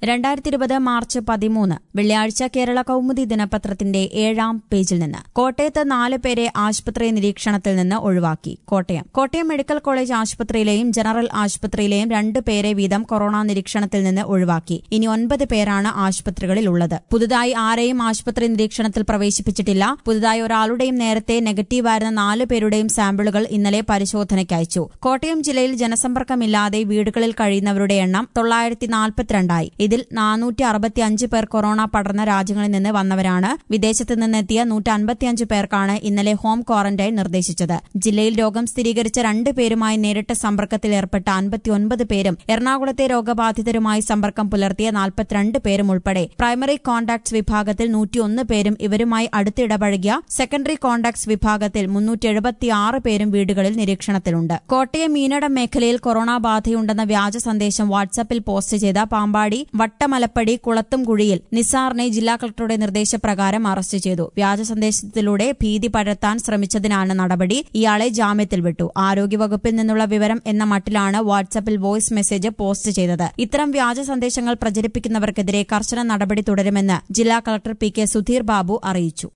രണ്ടായിരത്തി ഇരുപത് മാർച്ച് പതിമൂന്ന് വെള്ളിയാഴ്ച കേരള കൗമുദി ദിനപത്രത്തിന്റെ ഏഴാം പേജിൽ നിന്ന് കോട്ടയത്ത് നാല് പേരെ ആശുപത്രി നിരീക്ഷണത്തിൽ നിന്ന് ഒഴിവാക്കി കോട്ടയം കോട്ടയം മെഡിക്കൽ കോളേജ് ആശുപത്രിയിലെയും ജനറൽ ആശുപത്രിയിലെയും രണ്ട് പേരെ വീതം കൊറോണ നിരീക്ഷണത്തിൽ നിന്ന് ഒഴിവാക്കി ഇനി ഒൻപത് പേരാണ് ആശുപത്രികളിൽ ഉള്ളത് പുതുതായി ആരെയും ആശുപത്രി നിരീക്ഷണത്തിൽ പ്രവേശിപ്പിച്ചിട്ടില്ല പുതുതായി ഒരാളുടെയും നേരത്തെ നെഗറ്റീവായിരുന്ന നാല് പേരുടെയും സാമ്പിളുകൾ ഇന്നലെ പരിശോധനയ്ക്ക് അയച്ചു കോട്ടയം ജില്ലയിൽ ജനസമ്പർക്കമില്ലാതെ വീടുകളിൽ കഴിയുന്നവരുടെ എണ്ണം തൊള്ളായിരത്തി നാൽപ്പത്തിരണ്ടായി ഇതിൽ നാനൂറ്റി അറുപത്തിയഞ്ച് പേർ കൊറോണ പടർന്ന രാജ്യങ്ങളിൽ നിന്ന് വന്നവരാണ് വിദേശത്ത് നിന്നെത്തിയ നൂറ്റി അൻപത്തിയഞ്ച് പേർക്കാണ് ഇന്നലെ ഹോം ക്വാറന്റൈൻ നിർദ്ദേശിച്ചത് ജില്ലയിൽ രോഗം സ്ഥിരീകരിച്ച രണ്ട് പേരുമായി നേരിട്ട് സമ്പർക്കത്തിൽ ഏർപ്പെട്ട അൻപത്തിയൊൻപത് പേരും എറണാകുളത്തെ രോഗബാധിതരുമായി സമ്പർക്കം പുലർത്തിയ നാൽപ്പത്തിരണ്ട് പേരും ഉൾപ്പെടെ പ്രൈമറി കോൺടാക്ട്സ് വിഭാഗത്തിൽ നൂറ്റിയൊന്ന് പേരും ഇവരുമായി അടുത്തിടപഴകിയ സെക്കൻഡറി കോൺടാക്ട്സ് വിഭാഗത്തിൽ മുന്നൂറ്റി എഴുപത്തിയാറ് പേരും വീടുകളിൽ നിരീക്ഷണത്തിലുണ്ട് കോട്ടയം മീനടം മേഖലയിൽ കൊറോണ ബാധയുണ്ടെന്ന വ്യാജ സന്ദേശം വാട്സാപ്പിൽ പോസ്റ്റ് ചെയ്ത പാമ്പാടി വട്ടമലപ്പടി കുളത്തുംകുഴിയിൽ നിസാറിനെ ജില്ലാ കളക്ടറുടെ നിർദ്ദേശപ്രകാരം അറസ്റ്റ് ചെയ്തു വ്യാജ സന്ദേശത്തിലൂടെ ഭീതി പരത്താൻ ശ്രമിച്ചതിനാണ് നടപടി ഇയാളെ ജാമ്യത്തിൽ വിട്ടു ആരോഗ്യവകുപ്പിൽ നിന്നുള്ള വിവരം എന്ന മട്ടിലാണ് വാട്സാപ്പിൽ വോയിസ് മെസ്സേജ് പോസ്റ്റ് ചെയ്തത് ഇത്തരം വ്യാജ സന്ദേശങ്ങൾ പ്രചരിപ്പിക്കുന്നവർക്കെതിരെ കർശന നടപടി തുടരുമെന്ന് ജില്ലാ collector P K Sudheer Babu അറിയിച്ചു